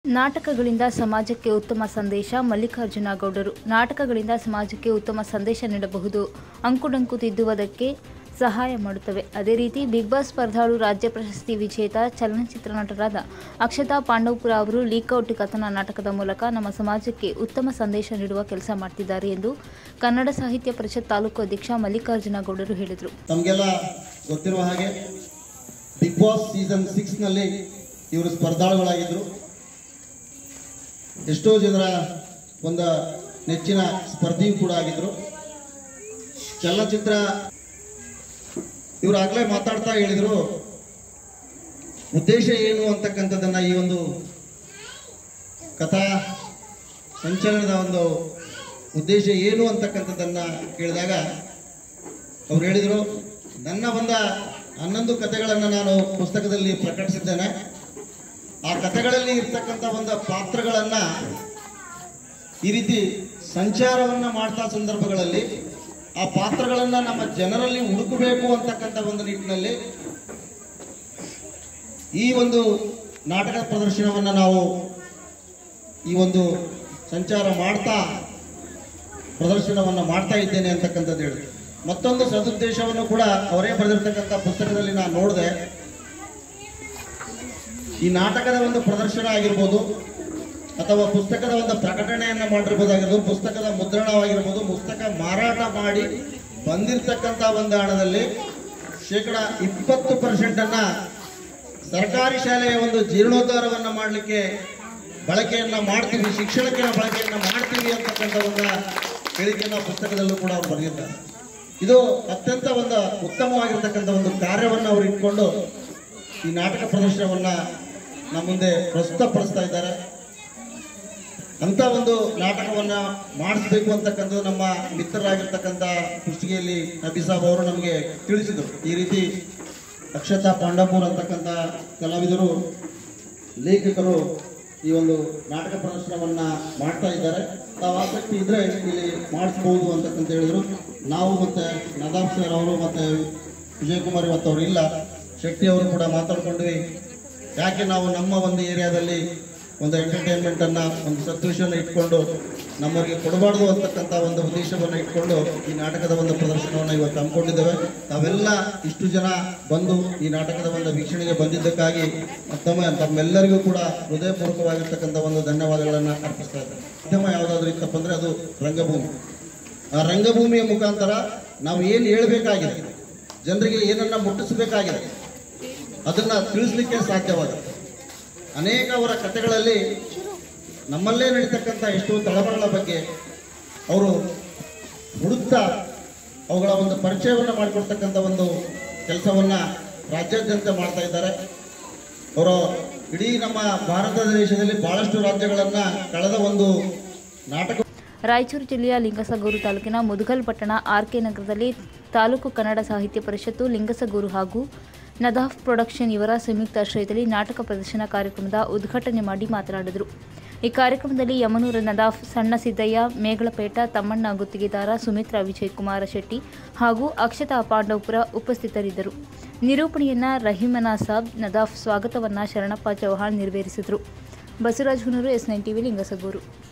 ನಾಟಕಗಳಿಂದ ಸಮಾಜಕ್ಕೆ ಉತ್ತಮ ಸಂದೇಶ ಮಲ್ಲಿಕಾರ್ಜುನ ಗೌಡರು ನಾಟಕಗಳಿಂದ ಸಮಾಜಕ್ಕೆ ಉತ್ತಮ ಸಂದೇಶ ನೀಡಬಹುದು ಅಂಕುಡೊಂಕು ತಿದ್ದುವುದಕ್ಕೆ ಸಹಾಯ ಮಾಡುತ್ತವೆ ಅದೇ ರೀತಿ ಬಿಗ್ ಬಾಸ್ ಸ್ಪರ್ಧಾಳು ರಾಜ್ಯ ಪ್ರಶಸ್ತಿ ವಿಜೇತ ಚಲನಚಿತ್ರ ನಟರಾದ ಅಕ್ಷತಾ ಪಾಂಡವಪುರ ಅವರು ಲೀಕ್ಔಟ್ ಕಥನ ನಾಟಕದ ಮೂಲಕ ನಮ್ಮ ಸಮಾಜಕ್ಕೆ ಉತ್ತಮ ಸಂದೇಶ ನೀಡುವ ಕೆಲಸ ಮಾಡ್ತಿದ್ದಾರೆ ಎಂದು ಕನ್ನಡ ಸಾಹಿತ್ಯ ಪರಿಷತ್ ತಾಲೂಕು ಅಧ್ಯಕ್ಷ ಮಲ್ಲಿಕಾರ್ಜುನ ಗೌಡರು ಹೇಳಿದರು ತಮಗೆಲ್ಲ ಗೊತ್ತಿರುವ ಹಾಗೆ ಬಿಗ್ ಬಾಸ್ ಸೀಸನ್ ಸಿಕ್ಸ್ನಲ್ಲಿ ಇವರು ಸ್ಪರ್ಧಾಳುಗಳಾಗಿದ್ದರು ಎಷ್ಟೋ ಜನರ ಒಂದು ನೆಚ್ಚಿನ ಸ್ಪರ್ಧಿಯೂ ಕೂಡ ಆಗಿದ್ರು ಚಲನಚಿತ್ರ ಇವರು ಆಗಲೇ ಮಾತಾಡ್ತಾ ಹೇಳಿದ್ರು ಉದ್ದೇಶ ಏನು ಅಂತಕ್ಕಂಥದ್ದನ್ನ ಈ ಒಂದು ಕಥಾ ಸಂಚಲನದ ಒಂದು ಉದ್ದೇಶ ಏನು ಅಂತಕ್ಕಂಥದ್ದನ್ನ ಕೇಳಿದಾಗ ಅವ್ರು ಹೇಳಿದರು ನನ್ನ ಒಂದ ಹನ್ನೊಂದು ಕಥೆಗಳನ್ನು ನಾನು ಪುಸ್ತಕದಲ್ಲಿ ಪ್ರಕಟಿಸಿದ್ದೇನೆ ಆ ಕಥೆಗಳಲ್ಲಿ ಇರ್ತಕ್ಕಂಥ ಒಂದು ಪಾತ್ರಗಳನ್ನು ಈ ರೀತಿ ಸಂಚಾರವನ್ನು ಮಾಡ್ತಾ ಸಂದರ್ಭಗಳಲ್ಲಿ ಆ ಪಾತ್ರಗಳನ್ನು ನಮ್ಮ ಜನರಲ್ಲಿ ಹುಡುಕಬೇಕು ಅಂತಕ್ಕಂಥ ಒಂದು ನಿಟ್ಟಿನಲ್ಲಿ ಈ ಒಂದು ನಾಟಕ ಪ್ರದರ್ಶನವನ್ನು ನಾವು ಈ ಒಂದು ಸಂಚಾರ ಮಾಡ್ತಾ ಪ್ರದರ್ಶನವನ್ನು ಮಾಡ್ತಾ ಇದ್ದೇನೆ ಅಂತಕ್ಕಂಥದ್ದು ಹೇಳಿದ್ರು ಮತ್ತೊಂದು ಸದುದ್ದೇಶವನ್ನು ಕೂಡ ಅವರೇ ಬರೆದಿರ್ತಕ್ಕಂಥ ಪುಸ್ತಕದಲ್ಲಿ ನಾನು ನೋಡಿದೆ ಈ ನಾಟಕದ ಒಂದು ಪ್ರದರ್ಶನ ಆಗಿರ್ಬೋದು ಅಥವಾ ಪುಸ್ತಕದ ಒಂದು ಪ್ರಕಟಣೆಯನ್ನು ಮಾಡಿರ್ಬೋದಾಗಿರ್ಬೋದು ಪುಸ್ತಕದ ಮುದ್ರಣವಾಗಿರ್ಬೋದು ಪುಸ್ತಕ ಮಾರಾಟ ಮಾಡಿ ಬಂದಿರತಕ್ಕಂಥ ಒಂದು ಹಣದಲ್ಲಿ ಶೇಕಡ ಇಪ್ಪತ್ತು ಪರ್ಸೆಂಟನ್ನು ಸರ್ಕಾರಿ ಶಾಲೆಯ ಒಂದು ಜೀರ್ಣೋದ್ಧಾರವನ್ನು ಮಾಡಲಿಕ್ಕೆ ಬಳಕೆಯನ್ನ ಮಾಡ್ತೀವಿ ಶಿಕ್ಷಣಕ್ಕೆ ನಾವು ಬಳಕೆಯನ್ನ ಮಾಡ್ತೀವಿ ಅಂತಕ್ಕಂಥ ಒಂದು ಹೇಳಿಕೆಯನ್ನು ಪುಸ್ತಕದಲ್ಲೂ ಕೂಡ ಅವರು ಬರೆದಿದ್ದಾರೆ ಇದು ಅತ್ಯಂತ ಒಂದು ಉತ್ತಮವಾಗಿರ್ತಕ್ಕಂಥ ಒಂದು ಕಾರ್ಯವನ್ನು ಅವರು ಇಟ್ಕೊಂಡು ಈ ನಾಟಕ ಪ್ರದರ್ಶನವನ್ನ ನಮ್ಮ ಮುಂದೆ ಪ್ರಸ್ತುತಪಡಿಸ್ತಾ ಇದ್ದಾರೆ ಅಂತ ಒಂದು ನಾಟಕವನ್ನ ಮಾಡಿಸ್ಬೇಕು ಅಂತಕ್ಕಂಥದ್ದು ನಮ್ಮ ಮಿತ್ರರಾಗಿರ್ತಕ್ಕಂಥ ಕುಷ್ಟಗಿಯಲ್ಲಿ ನಬೀಸಾಬ್ ಅವರು ನಮಗೆ ತಿಳಿಸಿದರು ಈ ರೀತಿ ಅಕ್ಷತಾ ಪಾಂಡಪುರ್ ಅಂತಕ್ಕಂಥ ಕಲಾವಿದರು ಲೇಖಕರು ಈ ಒಂದು ನಾಟಕ ಪ್ರದರ್ಶನವನ್ನ ಮಾಡ್ತಾ ಇದ್ದಾರೆ ತಾವು ಆಸಕ್ತಿ ಇದ್ರೆ ಇಲ್ಲಿ ಮಾಡಿಸ್ಬೋದು ಅಂತಕ್ಕಂತ ಹೇಳಿದ್ರು ನಾವು ಮತ್ತೆ ನದಾಫ್ ಸರ್ ಅವರು ಮತ್ತೆ ವಿಜಯಕುಮಾರ್ ಇವತ್ತು ಅವರು ಇಲ್ಲ ಶೆಟ್ಟಿ ಅವರು ಕೂಡ ಮಾತಾಡ್ಕೊಂಡ್ವಿ ಯಾಕೆ ನಾವು ನಮ್ಮ ಒಂದು ಏರಿಯಾದಲ್ಲಿ ಒಂದು ಎಂಟರ್ಟೈನ್ಮೆಂಟ್ ಅನ್ನ ಒಂದು ಸತ್ವಿಷವನ್ನು ಇಟ್ಕೊಂಡು ನಮ್ಮವರಿಗೆ ಕೊಡಬಾರ್ದು ಅಂತಕ್ಕಂಥ ಒಂದು ಉದ್ದೇಶವನ್ನು ಇಟ್ಕೊಂಡು ಈ ನಾಟಕದ ಒಂದು ಪ್ರದರ್ಶನವನ್ನು ಇವತ್ತು ಹಮ್ಮಿಕೊಂಡಿದ್ದೇವೆ ತಾವೆಲ್ಲ ಇಷ್ಟು ಜನ ಬಂದು ಈ ನಾಟಕದ ಒಂದು ವೀಕ್ಷಣೆಗೆ ಬಂದಿದ್ದಕ್ಕಾಗಿ ಮತ್ತೊಮ್ಮೆ ತಮ್ಮೆಲ್ಲರಿಗೂ ಕೂಡ ಹೃದಯಪೂರ್ವಕವಾಗಿರ್ತಕ್ಕಂಥ ಒಂದು ಧನ್ಯವಾದಗಳನ್ನು ಅರ್ಪಿಸ್ತಾ ಇದ್ದೇನೆ ಮಾಧ್ಯಮ ಯಾವುದಾದ್ರೂ ಇತ್ತಪ್ಪ ಅಂದ್ರೆ ಅದು ರಂಗಭೂಮಿ ಆ ರಂಗಭೂಮಿಯ ಮುಖಾಂತರ ನಾವು ಏನು ಹೇಳ್ಬೇಕಾಗಿದೆ ಜನರಿಗೆ ಏನನ್ನ ಮುಟ್ಟಿಸಬೇಕಾಗಿದೆ ಅದನ್ನ ತಿಳಿಸ್ಲಿಕ್ಕೆ ಸಾಧ್ಯವಾಗುತ್ತೆ ಅನೇಕ ಅವರ ಕಥೆಗಳಲ್ಲಿ ನಮ್ಮಲ್ಲೇ ನಡೀತಕ್ಕಂಥ ಎಷ್ಟೋ ತಳಮಳಗಳ ಬಗ್ಗೆ ಅವರು ಹುಡುಕ್ತಾ ಅವುಗಳ ಒಂದು ಪರಿಚಯವನ್ನು ಮಾಡಿಕೊಡ್ತಕ್ಕಂಥ ಒಂದು ಕೆಲಸವನ್ನ ರಾಜ್ಯಾದ್ಯಂತ ಮಾಡ್ತಾ ಇದ್ದಾರೆ ಅವರು ಇಡೀ ನಮ್ಮ ಭಾರತ ದೇಶದಲ್ಲಿ ಬಹಳಷ್ಟು ರಾಜ್ಯಗಳನ್ನ ಕಳೆದ ಒಂದು ನಾಟಕ ರಾಯಚೂರು ಜಿಲ್ಲೆಯ ಲಿಂಗಸಗೂರು ತಾಲೂಕಿನ ಮುದುಗಲ್ ಪಟ್ಟಣ ಆರ್ಕೆ ನಗರದಲ್ಲಿ ತಾಲೂಕು ಕನ್ನಡ ಸಾಹಿತ್ಯ ಪರಿಷತ್ತು ಲಿಂಗಸಗೂರು ಹಾಗೂ ನದಾಫ್ ಪ್ರೊಡಕ್ಷನ್ ಇವರ ಸಂಯುಕ್ತಾಶ್ರಯದಲ್ಲಿ ನಾಟಕ ಪ್ರದರ್ಶನ ಕಾರ್ಯಕ್ರಮದ ಉದ್ಘಾಟನೆ ಮಾಡಿ ಮಾತನಾಡಿದರು ಈ ಕಾರ್ಯಕ್ರಮದಲ್ಲಿ ಯಮನೂರ ನದಾಫ್ ಸಣ್ಣ ಸಿದ್ದಯ್ಯ ಮೇಗಳಪೇಟ ತಮ್ಮಣ್ಣ ಗುತ್ತಿಗೆದಾರ ಸುಮಿತ್ರಾ ವಿಜಯಕುಮಾರ ಶೆಟ್ಟಿ ಹಾಗೂ ಅಕ್ಷತಾ ಪಾಂಡವಪುರ ಉಪಸ್ಥಿತರಿದ್ದರು ನಿರೂಪಣೆಯನ್ನ ರಹೀಮನಾ ಸಾಬ್ ನದಾಫ್ ಸ್ವಾಗತವನ್ನ ಶರಣಪ್ಪ ಚೌಹಾಣ್ ನೆರವೇರಿಸಿದರು Basavaraj Hunur S nine TV Lingasugur